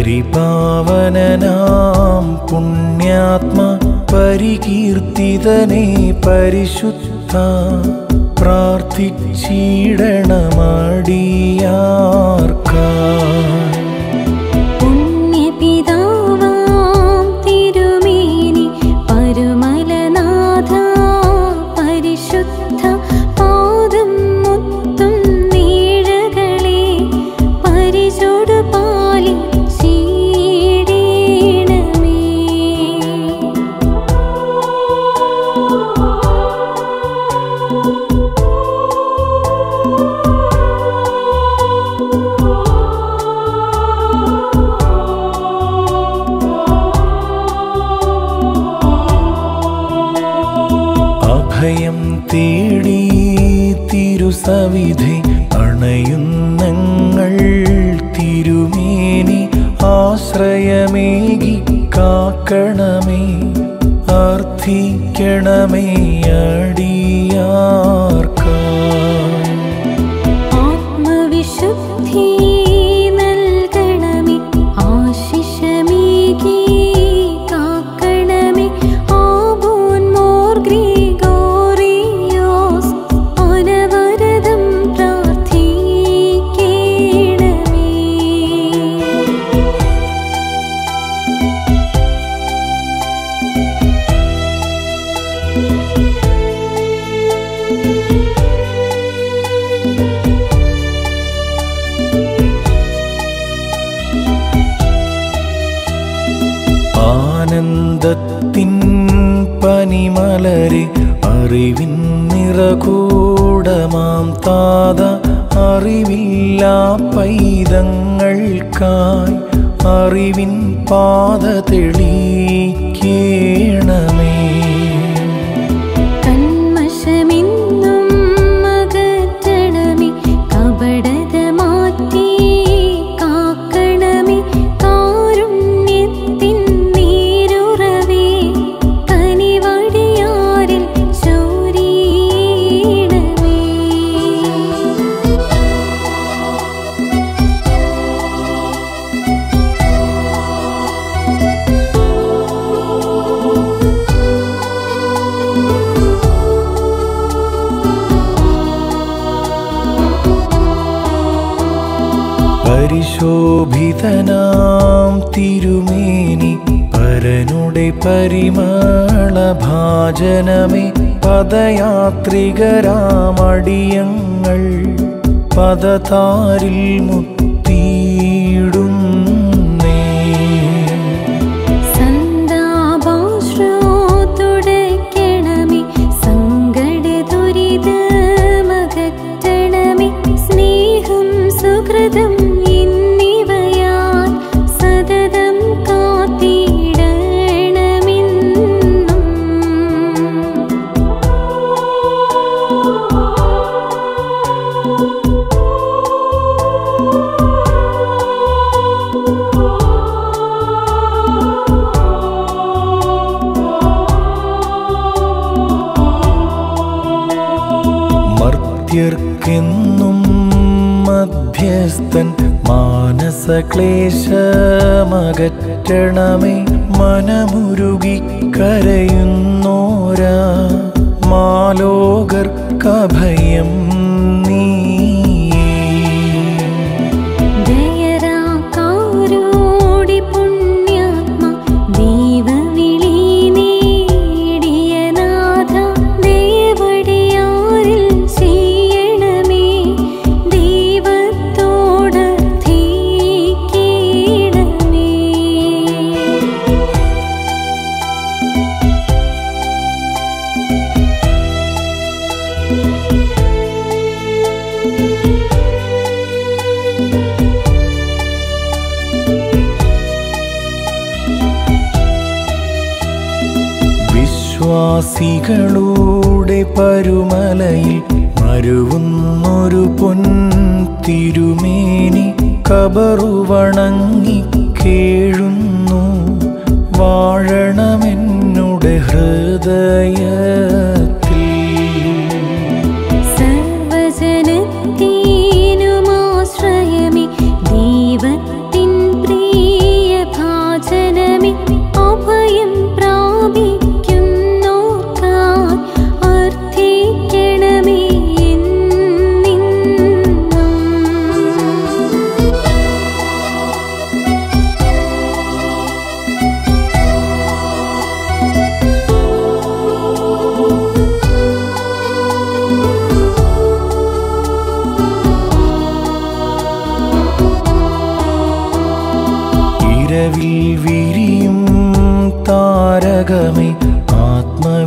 പരിപാവനനാം പുണ്യാത്മ പരികീർത്തിതനെ പരിശുദ്ധ പ്രാർത്ഥിച്ചിടണമടിയാർക്കായി പുണ്യപിതാവാം തിരുമേനി പരുമലനാഥ പരിശുദ്ധ പാദം മുത്തും നീഴകളെ പരിചോടു പാലി ചീടേണമേ അഭയം തേടി തിരുസവിധി അണയുന്നങ്ങൾ തിരുമേനി ആശ്രയമേകി കാക്കണമേ അർത്ഥിക്കണമേ അടിയാർക്കായി ആത്മവിശുദ്ധി നൽകണമേ ആശിഷമേകി കാക്കണമേ ആബോൻ മോർ ഗ്രിഗോറിയോസ് അനവരതം പ്രാർത്ഥിക്കണമേ ആനന്ദത്തിൻ പനിമലരെ അറിവിൻ നിറകൂടമാം താത അറിവില്ലാ പൈതങ്ങൾക്കായി അറിവിൻ പാത തെളിക്കണമേ കന്മഷമെന്നും അകറ്റണമേ കപടത മാറ്റി കാക്കണമേ കാരുണ്യത്തിൻ നീരുറവേ കനിവടിയാരിൽ ചൊരിയണമേ പരിശോഭിതനാം തിരുമേനി പരനുടെ പരിമള ഭാജനമേ പദയാത്രികരാമടിയങ്ങൾ പദതാരിൽ മുത്തിയിടുന്നേ സന്താപാശ്രോതുടയ്ക്കണമേ സങ്കടദുരിതമകറ്റണമേ സ്നേഹം സുഹൃതം എന്നിവയാൽ സതതം കാത്തിടണമെന്നും മർത്യർക്കെന്നും മധ്യസ്ഥൻ മാനസക്ലേശമകറ്റണമേ മനമുരുകി കരയുന്നോരാ മാലോകർക്കഭയം നീയേ ദയരാക്കാരോടി പുണ്യാത്മ ദൈവവിളി നേടിയ നാഥ ദേവടിയാരിൽ ചെയ്യണമേ ദൈവത്തോടർത്ഥിക്കണമേ വിശ്വാസികളുടെ പരുമലയിൽ മരുവുന്നൊരു പൊൻ തിരുമേനി കബറുവണങ്ങി കേഴുന്നു വാഴണമെന്നുടെ ഹൃദയത്തിൽ സർവജനത്തിനുമാശ്രയമേ ദൈവത്തിൻ പ്രിയ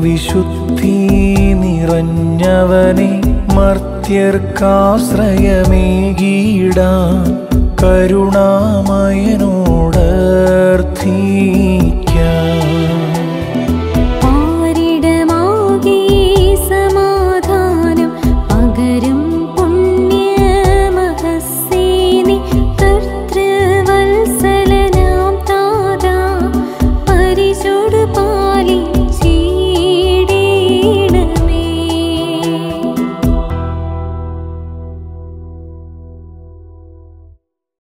വിശുദ്ധി നിറഞ്ഞവനെ മർത്യർക്കാശ്രയമേകീടാൻ കരുണാമയനോടർത്ഥിക്കാം